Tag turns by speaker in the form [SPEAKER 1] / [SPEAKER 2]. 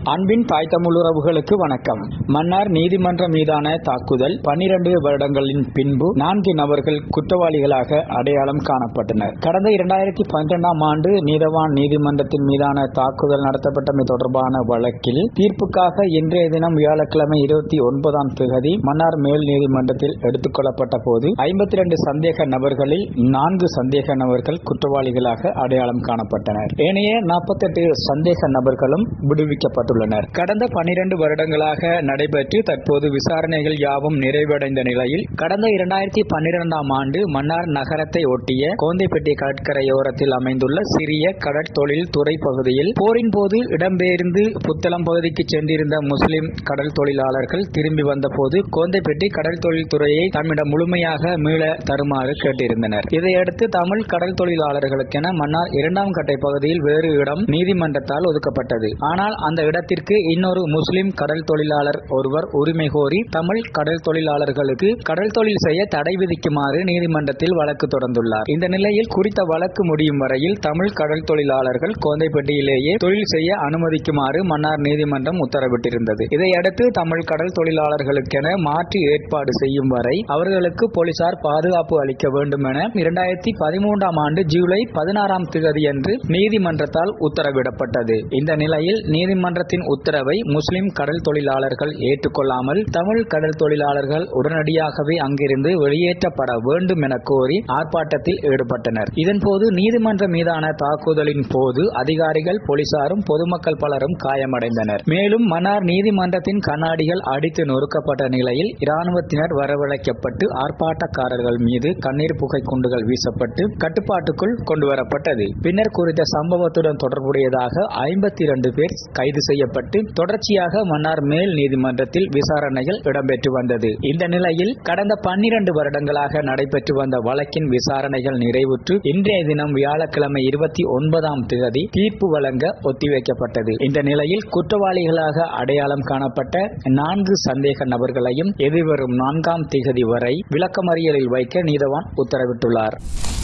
[SPEAKER 1] அன்பின் தாய் தமிழ் உறவுகளுக்கு வணக்கம் மன்னார் நீதிமன்றம் மீதான தாக்குதல் பன்னிரண்டு வருடங்களின் பின்பு நான்கு நபர்கள் குற்றவாளிகளாக அடையாளம் காணப்பட்டனர் கடந்த இரண்டாயிரத்தி பன்னிரெண்டாம் ஆண்டு நீதவான் நீதிமன்றத்தின் மீதான தாக்குதல் நடத்தப்பட்டமை தொடர்பான வழக்கில் தீர்ப்புக்காக இன்றைய தினம் வியாழக்கிழமை இருபத்தி ஒன்பதாம் தேதி மன்னார் மேல் நீதிமன்றத்தில் எடுத்துக் கொள்ளப்பட்ட போது ஐம்பத்தி இரண்டு சந்தேக நபர்களில் நான்கு சந்தேக நபர்கள் குற்றவாளிகளாக அடையாளம் காணப்பட்டனர் ஏனைய நாற்பத்தெட்டு சந்தேக நபர்களும் விடுவிக்கப்பட்டுள்ளனர் கடந்த பனிரெண்டு வருடங்களாக நடைபெற்று தற்போது விசாரணைகள் யாவும் நிறைவடைந்த நிலையில் கடந்த இரண்டாயிரத்தி பன்னிரெண்டாம் ஆண்டு மன்னார் நகரத்தை ஒட்டிய கோந்தைப்பட்டி கடற்கரையோரத்தில் அமைந்துள்ள சிறிய கடற்தொழில் துறை பகுதியில் போரின் போது இடம்பெயர்ந்து புத்தளம் பகுதிக்கு சென்றிருந்த முஸ்லிம் கடல் தொழிலாளர்கள் திரும்பி வந்தபோது கோந்தைப்பட்டி கடல் தொழில் துறையை தம்மிடம் முழுமையாக மீள தருமாறு கேட்டிருந்தனர் இதையடுத்து தமிழ் கடல் தொழிலாளர்களுக்கென மன்னார் இரண்டாம் கட்டை பகுதியில் வேறு இடம் நீதிமன்றத்தால் ஒதுக்கப்பட்டது ஆனால் அந்த இடத்திற்கு இன்னொரு முஸ்லிம் கடல் தொழிலாளர் ஒருவர் உரிமை கோரி தமிழ் கடல் தொழிலாளர்களுக்கு கடல் தொழில் செய்ய தடை விதிக்குமாறு நீதிமன்றத்தில் வழக்கு தொடர்ந்துள்ளார் இந்த நிலையில் குறித்த வழக்கு முடியும் வரையில் தமிழ் கடல் தொழிலாளர்கள் கோந்தைப்பட்டியிலேயே தொழில் செய்ய அனுமதிக்குமாறு மன்னார் நீதிமன்றம் உத்தரவிட்டிருந்தது இதையடுத்து தமிழ் கடல் தொழிலாளர்களுக்கென மாற்று ஏற்பாடு செய்யும் வரை அவர்களுக்கு போலீசார் பாதுகாப்பு அளிக்க வேண்டும் என இரண்டாயிரத்தி பதிமூன்றாம் ஆண்டு ஜூலை பதினாறாம் தேதியன்று நீதிமன்றத்தால் உத்தரவிடப்பட்டது இந்த நிலையில் நீதிமன்றத்தின் உத்தரவை முஸ்லிம் கடல் தொழிலாளர்கள் ஏற்றுக்கொள்ளாமல் தமிழ் கடல் தொழிலாளர்கள் உடனடியாகவே அங்கிருந்து வெளியேற்றப்பட வேண்டும் என கோரி ஆர்ப்பாட்டத்தில் ஈடுபட்டனர் இதன்போது நீதிமன்றம் மீதான தாக்குதலின் போது அதிகாரிகள் போலீசாரும் பொதுமக்கள் பலரும் காயமடைந்தனர் மேலும் மன்னார் நீதிமன்றத்தின் கண்ணாடிகள் அடித்து நொறுக்கப்பட்ட நிலையில் இராணுவத்தினர் வரவழைக்கப்பட்டு ஆர்ப்பாட்டக்காரர்கள் மீது கண்ணீர் புகை குண்டுகள் வீசப்பட்டு கட்டுப்பாட்டுக்குள் கொண்டுவரப்பட்டது பின்னர் குறித்த சம்பவத்துடன் தொடர்புடையதாக ஐம்பத்தி இரண்டு பேர் கைது செய்யப்பட்டு தொடர்ச்சியாக மன்னார் மேல் நீதிமன்றத்தில் விசாரணைகள் இடம்பெற்று வந்தது இந்த நிலையில் கடந்த பன்னிரண்டு வருடங்களாக நடைபெற்று வந்த வழக்கின் விசாரணைகள் நிறைவுற்று இன்றைய தினம் வியாழக்கிழமை இருபத்தி ஒன்பதாம் தேதி தீர்ப்பு வழங்க ஒத்திவைக்கப்பட்டது இந்த நிலையில் குற்றவாளிகளாக அடையாளம் காணப்பட்ட நான்கு சந்தேக நபர்களையும் எதிர்வரும் நான்காம் திகதி வரை விளக்கமறியலில் வைக்க நீதவான் உத்தரவிட்டுள்ளார்